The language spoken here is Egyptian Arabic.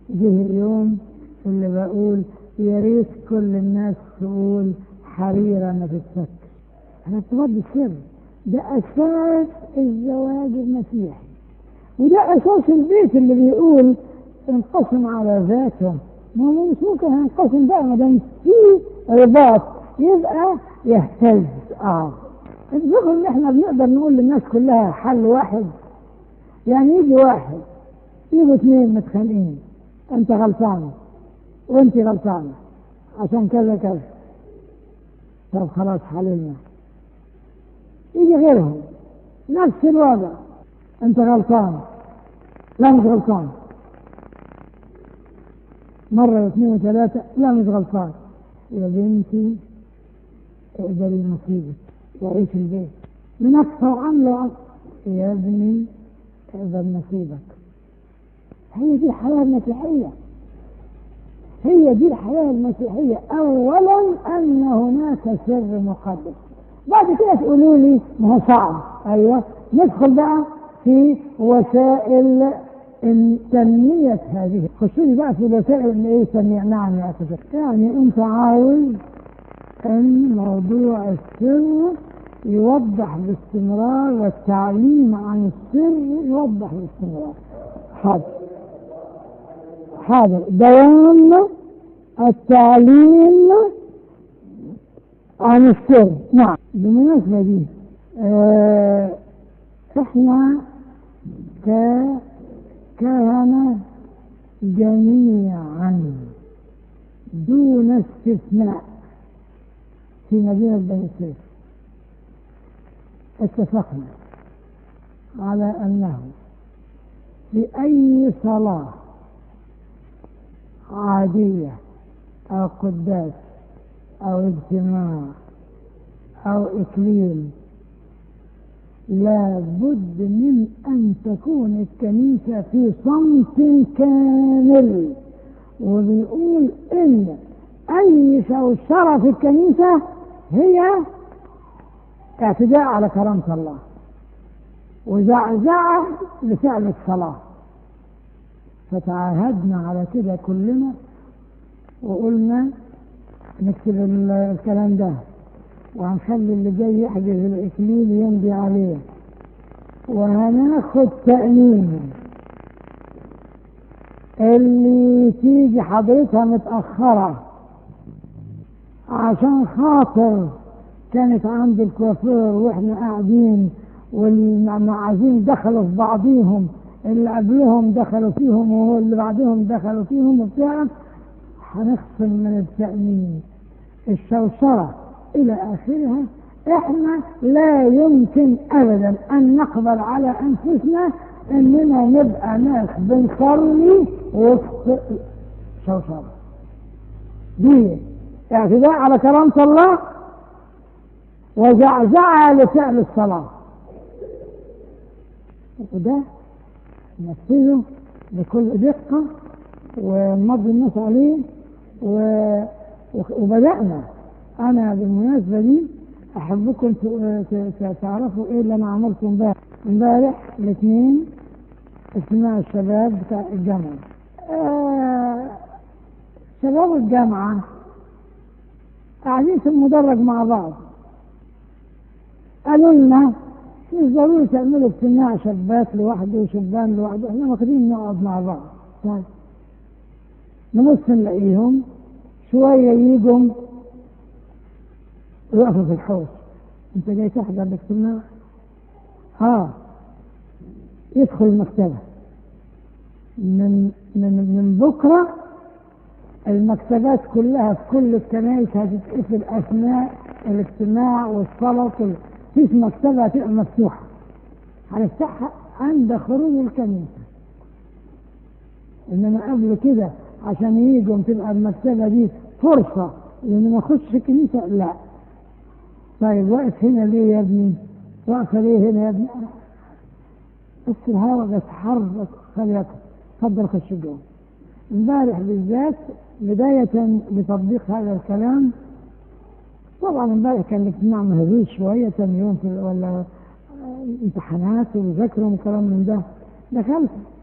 جه اليوم اللي بقول يا ريت كل الناس تقول حريرة ما تتفك انا ارتباط بالسر ده اساس الزواج المسيحي وده اساس البيت اللي بيقول انقسم على ذاته ما هو مش ممكن هنقسم بقى ما دام في رباط يبقى يهتز اه الفكرة ان احنا بنقدر نقول للناس كلها حل واحد يعني يجي واحد يجوا اثنين متخانقين انت غلطان وانت غلطانة عشان كذا كذا طب خلاص حللنا يجي غيرهم نفس الوضع انت غلطان لا مش غلطان مرة واثنين وثلاثة لا مش غلطان يا بنتي اقبلي نصيبك وعيش البيت منافسة وعاملة يا ابني اقبل نصيبك هي دي الحياة المسيحية هي دي الحياة المسيحية أولا أن هناك سر مقدس بعد كده تقولوا لي ما هو صعب أيوه ندخل بقى في وسائل تنمية هذه خشوا لي بقى في الوسائل اللي ايه تنمية نعم يا أخي يعني أنت عاوز أن موضوع السر يوضح باستمرار والتعليم عن السر يوضح باستمرار حاضر حاضر دوام التعليم عن السر نعم بالمناسبة دي اه احنا ككهنة جميعا دون استثناء في مدينة بني سويف اتفقنا على أنه في أي صلاة عادية أو قداس أو اجتماع أو إكليل لابد من أن تكون الكنيسة في صمت كامل وبيقول إن أي شوشرة في الكنيسة هي اعتداء على كرامة الله وزعزعة لفعل الصلاة فتعاهدنا على كده كلنا وقلنا نكتب الكلام ده وهنخلي اللي جاي يحجز الإكليل يمضي عليه وهناخد تأمين اللي تيجي حضرتها متأخرة عشان خاطر كانت عند الكوافير واحنا قاعدين والمعازيم دخلوا في بعضيهم اللي قبلهم دخلوا فيهم واللي بعدهم دخلوا فيهم وبتاع هنخصم من التأمين الشوشرة إلى آخرها إحنا لا يمكن أبدا أن نقبل على أنفسنا إننا نبقى ناس بنصلي وسط شوشرة دي اعتداء على كرامة الله وزعزعة لفعل الصلاة وده نفذه بكل دقة ونمضي الناس عليه و... وبدأنا أنا بالمناسبة دي أحبكم تعرفوا إيه اللي أنا عملته امبارح امبارح الاثنين اجتماع الشباب بتاع الجامعة آه شباب الجامعة قاعدين في المدرج مع بعض قالوا لنا مش ضروري تعملوا اجتماع شابات لوحده وشبان لوحده احنا واخدين نقعد مع بعض طيب نبص نلاقيهم شوية يجوا يقفوا في الحوش انت جاي تحضر الاجتماع اه يدخل المكتبة من من من بكرة المكتبات كلها في كل الكنائس هتتقفل أثناء الاجتماع والصلاة مفيش مكتبة هتبقى مفتوحة هنفتحها عند خروج الكنيسة إنما قبل كده عشان يجوا تبقى المكتبة دي فرصة لأن ما أخش الكنيسة لا طيب واقف هنا ليه يا ابني؟ واقفة ليه هنا يا ابني؟ بس الهواء بيتحرك خليك اتفضل خش جوه امبارح بالذات بداية بتطبيق هذا الكلام طبعا امبارح كان الاجتماع مهزوز شوية تاني يوم في ولا امتحانات ومذاكرة وكلام من ده دخلت